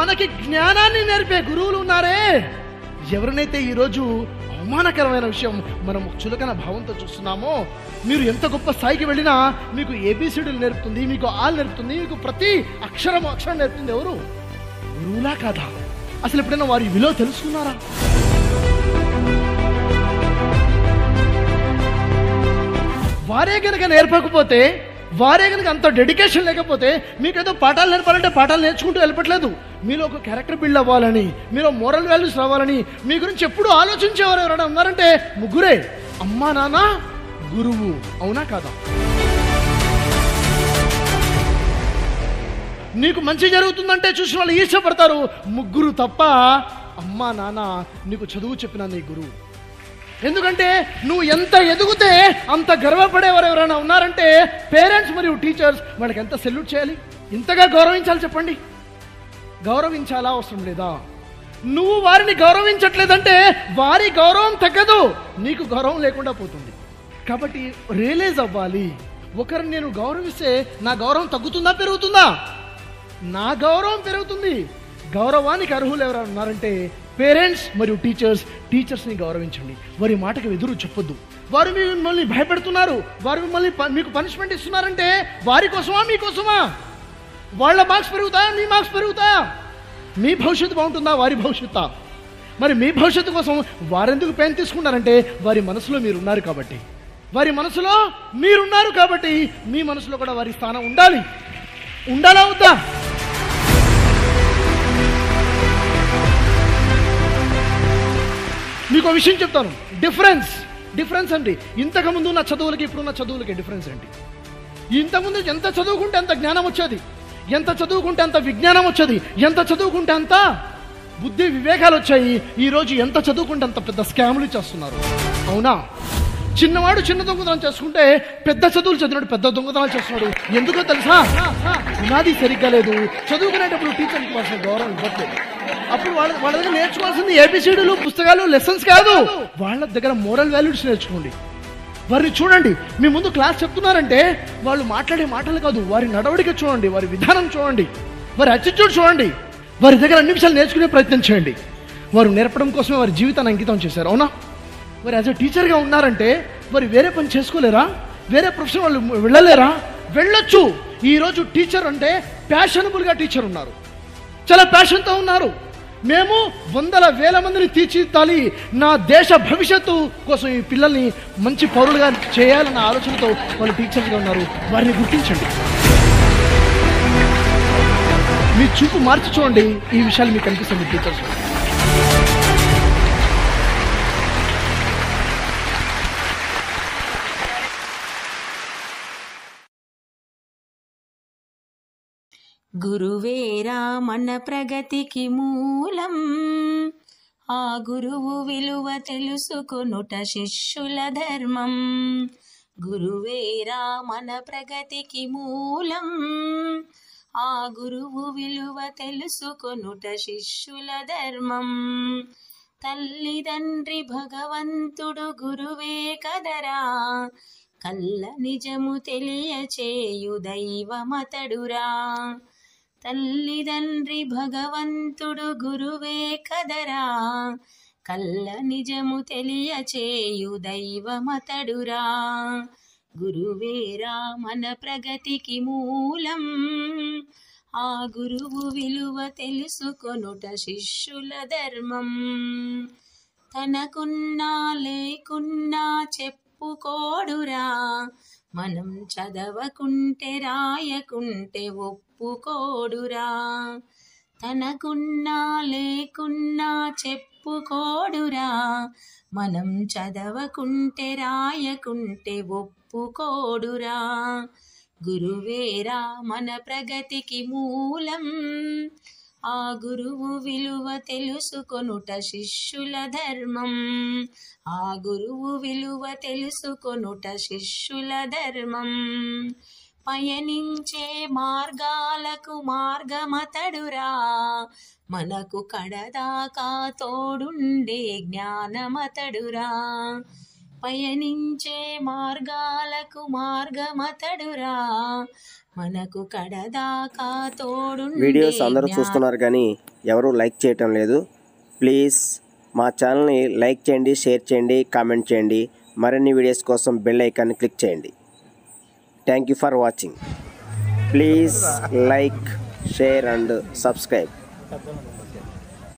మనకి జ్ఞానాన్ని నేర్పే గురువులు ఉన్నారే ఎవరినైతే ఈరోజు అవమానకరమైన విషయం మనం చులకన భావంతో చూస్తున్నామో మీరు ఎంత గొప్ప స్థాయికి వెళ్ళినా మీకు ఏబిసిడీలు నేర్పుతుంది మీకు ఆల్ నేర్పుతుంది మీకు ప్రతి అక్షరం అక్షరం నేర్పుతుంది ఎవరు గురువులా కాదా అసలు ఎప్పుడైనా వారి విలువ తెలుసుకున్నారా వారే కనుక నేర్పకపోతే వారే కనుక అంత డెడికేషన్ లేకపోతే మీకు ఏదో పాఠాలు నేర్పాలంటే పాఠాలు నేర్చుకుంటూ వెళ్ళట్లేదు మీలో ఒక క్యారెక్టర్ బిల్డ్ అవ్వాలని మీలో మోరల్ వాల్యూస్ రావాలని మీ గురించి ఎప్పుడు ఆలోచించేవారు ఎవరైనా ఉన్నారంటే ముగ్గురే అమ్మా నాన్న గురువు అవునా కాదా నీకు మంచి జరుగుతుందంటే చూసిన వాళ్ళు ఈర్షపడతారు ముగ్గురు తప్ప అమ్మా నాన్న నీకు చదువు చెప్పిన నీ గురువు ఎందుకంటే నువ్వు ఎంత ఎదుగుతే అంత గర్వపడేవారు ఎవరైనా ఉన్నారంటే పేరెంట్స్ మరియు టీచర్స్ వాళ్ళకి ఎంత సెల్యూట్ చేయాలి ఇంతగా గౌరవించాలి చెప్పండి గౌరవించాలా అవసరం లేదా నువ్వు వారిని గౌరవించట్లేదంటే వారి గౌరవం తగ్గదు నీకు గౌరవం లేకుండా పోతుంది కాబట్టి రియలైజ్ అవ్వాలి ఒకరిని నేను గౌరవిస్తే నా గౌరవం తగ్గుతుందా పెరుగుతుందా నా గౌరవం పెరుగుతుంది గౌరవానికి అర్హులు ఎవరైనా ఉన్నారంటే పేరెంట్స్ మరియు టీచర్స్ టీచర్స్ని గౌరవించండి వారి మాటకు ఎదురు చెప్పొద్దు వారు మిమ్మల్ని భయపెడుతున్నారు వారు మిమ్మల్ని ప- మీకు పనిష్మెంట్ ఇస్తున్నారంటే వారి కోసమా మీకోసమా వాళ్ళ మార్క్స్ పెరుగుతాయా మీ మార్క్స్ పెరుగుతాయా మీ భవిష్యత్తు బాగుంటుందా వారి భవిష్యత్తు మరి మీ భవిష్యత్తు కోసం వారెందుకు పెయిన్ తీసుకున్నారంటే వారి మనసులో మీరు ఉన్నారు కాబట్టి వారి మనసులో మీరున్నారు కాబట్టి మీ మనసులో కూడా వారి స్థానం ఉండాలి ఉండాలా వద్దా మీకు ఒక విషయం చెప్తాను డిఫరెన్స్ డిఫరెన్స్ అండి ఇంతకుముందు ఉన్న చదువులకి ఇప్పుడున్న చదువులకి డిఫరెన్స్ ఏంటి ఇంతకుముందు ఎంత చదువుకుంటే అంత జ్ఞానం వచ్చేది ఎంత చదువుకుంటే అంత విజ్ఞానం వచ్చేది ఎంత చదువుకుంటే అంత బుద్ధి వివేకాలు వచ్చాయి ఈ రోజు ఎంత చదువుకుంటే అంత పెద్ద స్కాములు చేస్తున్నారు అవునా చిన్నవాడు చిన్న దొంగతనం చేసుకుంటే పెద్ద చదువులు చదివినాడు పెద్ద దొంగతనాలు చేస్తున్నాడు ఎందుకో తెలుసా పునాది సరిగ్గా లేదు చదువుకునేటప్పుడు టీచర్కి వాల్సిన గౌరవం ఇవ్వట్లేదు అప్పుడు వాళ్ళ వాళ్ళ దగ్గర నేర్చుకోవాల్సింది ఏబిసిడీలు పుస్తకాలు లెసన్స్ కాదు వాళ్ళ దగ్గర మోరల్ వాల్యూస్ నేర్చుకోండి వారిని చూడండి మీ ముందు క్లాస్ చెప్తున్నారంటే వాళ్ళు మాట్లాడే మాటలు కాదు వారి నడవడిక చూడండి వారి విధానం చూడండి వారి అటిట్యూడ్ చూడండి వారి దగ్గర అన్ని విషయాలు నేర్చుకునే ప్రయత్నం చేయండి వారు నేర్పడం కోసమే వారి జీవితాన్ని అంకితం చేశారు అవునా మరి యాజ్ అ టీచర్గా ఉన్నారంటే మరి వేరే పని చేసుకోలేరా వేరే ప్రొఫెషన్ వాళ్ళు వెళ్ళలేరా వెళ్ళొచ్చు ఈరోజు టీచర్ అంటే ప్యాషనబుల్గా టీచర్ ఉన్నారు చాలా ప్యాషన్తో ఉన్నారు మేము వందల వేల మందిని తీర్చిదిద్దాలి నా దేశ భవిష్యత్తు కోసం ఈ పిల్లల్ని మంచి పౌరులుగా చేయాలన్న ఆలోచనతో వాళ్ళు టీచర్స్గా ఉన్నారు వారిని గుర్తించండి మీ చూపు మార్చి చూడండి ఈ విషయాలు మీకు కనిపిస్తుంది టీచర్స్ గురువేరా మన ప్రగతికి మూలం ఆ గురువు విలువ తెలుసుకొనుట శిష్యుల ధర్మం గురువేరా మన ప్రగతికి మూలం ఆ గురువు విలువ తెలుసుకొనుట శిష్యుల ధర్మం తల్లిదండ్రి భగవంతుడు గురువే కదరా కల్ల నిజము తెలియచేయు దైవమతడురా తల్లిదండ్రి భగవంతుడు గురువే కదరా కల్ల నిజము తెలియచేయు దైవమతడురా గురువేరా మన ప్రగతికి మూలం ఆ గురువు విలువ తెలుసుకొనుట శిష్యుల ధర్మం తనకున్నా లేకున్నా చెప్పుకోడురా మనం చదవకుంటే రాయకుంటే ఒప్పుకోడురా తనకున్నా లేకున్నా చెప్పుకోడురా మనం చదవకుంటే రాయకుంటే ఒప్పుకోడురా గురువేరా మన ప్రగతికి మూలం ఆ గురువు విలువ తెలుసుకొనుట శిష్యుల ధర్మం ఆ గురువు విలువ తెలుసుకొనుట శిష్యుల ధర్మం పయనించే మార్గాలకు మార్గమతడురా మనకు కడదాకా తోడుండే జ్ఞానమతడురా పయనించే మార్గాలకు మార్గమతడురా మనకు కడదాకా తోడుండే వీడియోస్ అందరూ జ్ఞా- చూస్తున్నారు కానీ ఎవరు లైక్ చేయటం లేదు ప్లీజ్ మా ఛానల్ని లైక్ చేయండి షేర్ చేయండి కామెంట్ చేయండి మరిన్ని వీడియోస్ కోసం బెల్ ఐకాన్ని క్లిక్ చేయండి thank you for watching please like share and subscribe